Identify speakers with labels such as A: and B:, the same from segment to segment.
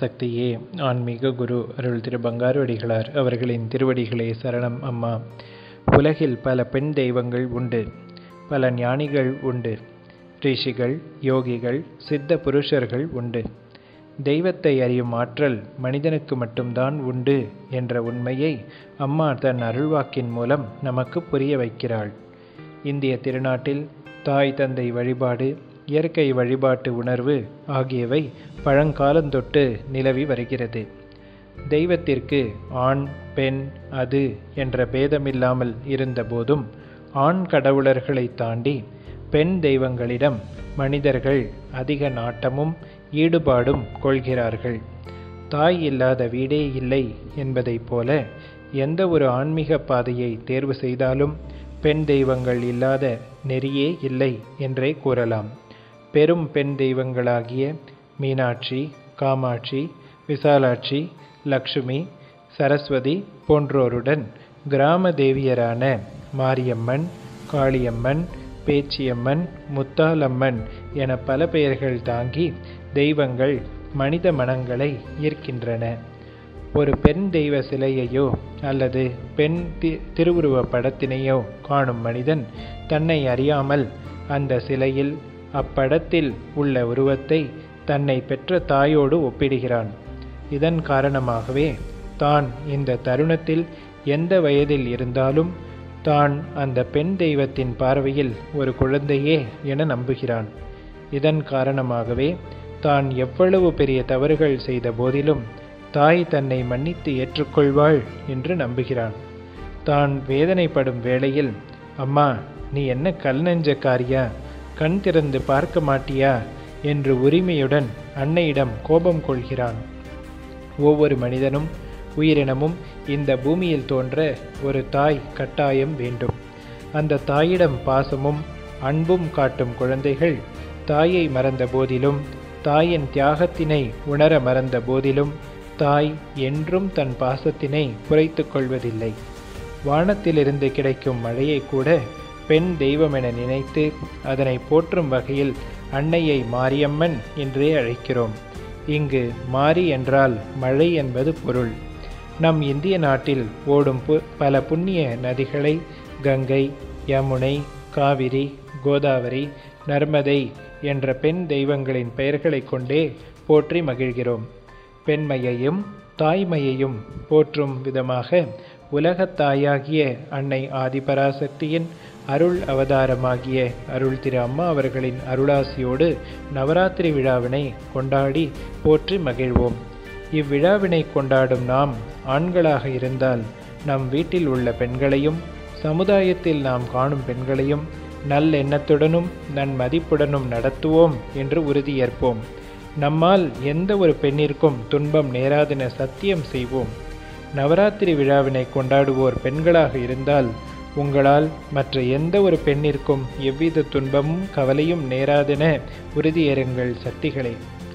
A: சக்தியே ஆன்மீக குரு அருள் திரு பங்காருவடிகளார் அவர்களின் திருவடிகளே சரணம் அம்மா உலகில் பல பெண் தெய்வங்கள் உண்டு பல ஞானிகள் உண்டு ரிஷிகள் யோகிகள் சித்த புருஷர்கள் உண்டு தெய்வத்தை அறியும் ஆற்றல் மனிதனுக்கு மட்டும்தான் உண்டு என்ற உண்மையை அம்மா தன் அருள்வாக்கின் மூலம் நமக்கு புரிய வைக்கிறாள் இந்திய திருநாட்டில் தாய் தந்தை வழிபாடு இயற்கை வழிபாட்டு உணர்வு ஆகியவை பழங்காலந்தொட்டு நிலவி வருகிறது தெய்வத்திற்கு ஆண் பெண் அது என்ற பேதமில்லாமல் இருந்தபோதும் ஆண் கடவுளர்களை தாண்டி பெண் தெய்வங்களிடம் மனிதர்கள் அதிக நாட்டமும் ஈடுபாடும் கொள்கிறார்கள் தாய் இல்லாத வீடே இல்லை என்பதைப் போல எந்த ஒரு ஆன்மீக பாதையை தேர்வு செய்தாலும் பெண் தெய்வங்கள் இல்லாத நெறியே இல்லை என்றே கூறலாம் பெரும் பெண் தெய்வங்களாகிய மீனாட்சி காமாட்சி விசாலாட்சி லக்ஷ்மி சரஸ்வதி போன்றோருடன் கிராம தேவியரான மாரியம்மன் காளியம்மன் பேச்சியம்மன் முத்தாலம்மன் என பல பெயர்கள் தாங்கி தெய்வங்கள் மனித மனங்களை ஈர்க்கின்றன ஒரு பெண் தெய்வ சிலையையோ அல்லது பெண் தி திருவுருவ படத்தினையோ காணும் மனிதன் தன்னை அறியாமல் அந்த சிலையில் அப்படத்தில் உள்ள உருவத்தை தன்னை பெற்ற தாயோடு ஒப்பிடுகிறான் இதன் காரணமாகவே தான் இந்த தருணத்தில் எந்த வயதில் இருந்தாலும் தான் அந்த பெண் தெய்வத்தின் பார்வையில் ஒரு குழந்தையே என நம்புகிறான் இதன் காரணமாகவே தான் எவ்வளவு பெரிய தவறுகள் செய்த போதிலும் தாய் தன்னை மன்னித்து ஏற்றுக்கொள்வாள் என்று நம்புகிறான் தான் வேதனைப்படும் வேளையில் அம்மா நீ என்ன கல் நெஞ்சக்காரியா கண் திறந்து பார்க்க மாட்டியா என்று உரிமையுடன் அன்னையிடம் கோபம் கொள்கிறான் ஒவ்வொரு மனிதனும் உயிரினமும் இந்த பூமியில் தோன்ற ஒரு தாய் கட்டாயம் வேண்டும் அந்த தாயிடம் பாசமும் அன்பும் காட்டும் குழந்தைகள் தாயை மறந்த போதிலும் தாயின் தியாகத்தினை உணர மறந்த போதிலும் தாய் என்றும் தன் பாசத்தினை குறைத்து கொள்வதில்லை வானத்திலிருந்து கிடைக்கும் மழையை கூட பெண் தெய்வம் என நினைத்து அதனை போற்றும் வகையில் அன்னையை மாரியம்மன் என்றே அழைக்கிறோம் இங்கு மாரி என்றால் மழை என்பது பொருள் நம் இந்திய நாட்டில் ஓடும் பு பல புண்ணிய நதிகளை கங்கை யமுனை காவிரி கோதாவரி நர்மதை என்ற பெண் தெய்வங்களின் பெயர்களை கொண்டே போற்றி மகிழ்கிறோம் பெண்மையையும் தாய்மையையும் போற்றும் விதமாக உலகத் தாயாகிய அன்னை ஆதிபராசக்தியின் அருள் அவதாரமாகிய அருள் திரு அம்மா அவர்களின் அருளாசியோடு நவராத்திரி விழாவினை கொண்டாடி போற்றி மகிழ்வோம் இவ்விழாவினை கொண்டாடும் நாம் ஆண்களாக இருந்தால் நம் வீட்டில் உள்ள பெண்களையும் சமுதாயத்தில் நாம் காணும் பெண்களையும் நல்லெண்ணத்துடனும் நன்மதிப்புடனும் நடத்துவோம் என்று உறுதியேற்போம் நம்மால் எந்த ஒரு பெண்ணிற்கும் துன்பம் நேராதென சத்தியம் செய்வோம் நவராத்திரி விழாவினை கொண்டாடுவோர் பெண்களாக இருந்தால் உங்களால் மற்ற எந்த ஒரு பெண்ணிற்கும் எவ்வித துன்பமும் கவலையும் நேராதென உறுதியேறுங்கள் சக்திகளே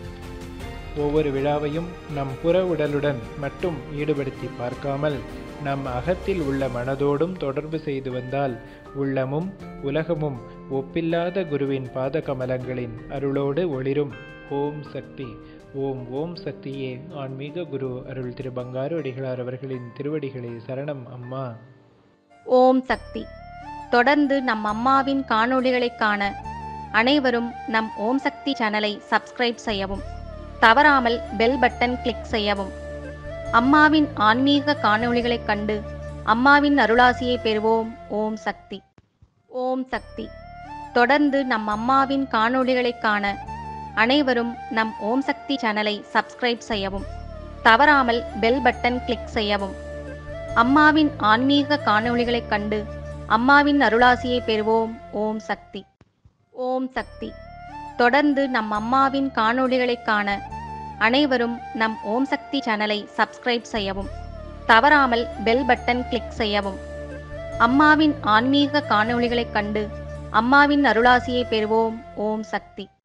A: ஒவ்வொரு விழாவையும் நம் புற உடலுடன் மட்டும் ஈடுபடுத்தி பார்க்காமல் நம் அகத்தில் உள்ள மனதோடும் தொடர்பு செய்து வந்தால் உள்ளமும் உலகமும் ஒப்பில்லாத குருவின் பாத கமலங்களின் அருளோடு ஒளிரும் ஓம் சக்தி ஓம் ஓம் சக்தியே ஆன்மீக குரு அருள் திரு பங்காரு அடிகளார் அவர்களின் திருவடிகளே சரணம் அம்மா
B: ஓம் சக்தி தொடர்ந்து நம் அம்மாவின் காணொளிகளை காண அனைவரும் நம் ஓம் சக்தி சேனலை சப்ஸ்கிரைப் செய்யவும் தவறாமல் பெல் பட்டன் கிளிக் செய்யவும் அம்மாவின் ஆன்மீக காணொளிகளைக் கண்டு அம்மாவின் அருளாசியை பெறுவோம் ஓம் சக்தி ஓம் சக்தி தொடர்ந்து நம் அம்மாவின் காணொளிகளை காண அனைவரும் நம் ஓம் சக்தி சேனலை சப்ஸ்கிரைப் செய்யவும் தவறாமல் பெல் பட்டன் கிளிக் செய்யவும் அம்மாவின் ஆன்மீக காணொளிகளைக் கண்டு அம்மாவின் அருளாசியை பெறுவோம் ஓம் சக்தி ஓம் சக்தி தொடர்ந்து நம் அம்மாவின் காணொளிகளை காண அனைவரும் நம் ஓம் சக்தி சேனலை சப்ஸ்கிரைப் செய்யவும் தவறாமல் பெல் பட்டன் கிளிக் செய்யவும் அம்மாவின் ஆன்மீக காணொளிகளைக் கண்டு அம்மாவின் அருளாசியை பெறுவோம் ஓம் சக்தி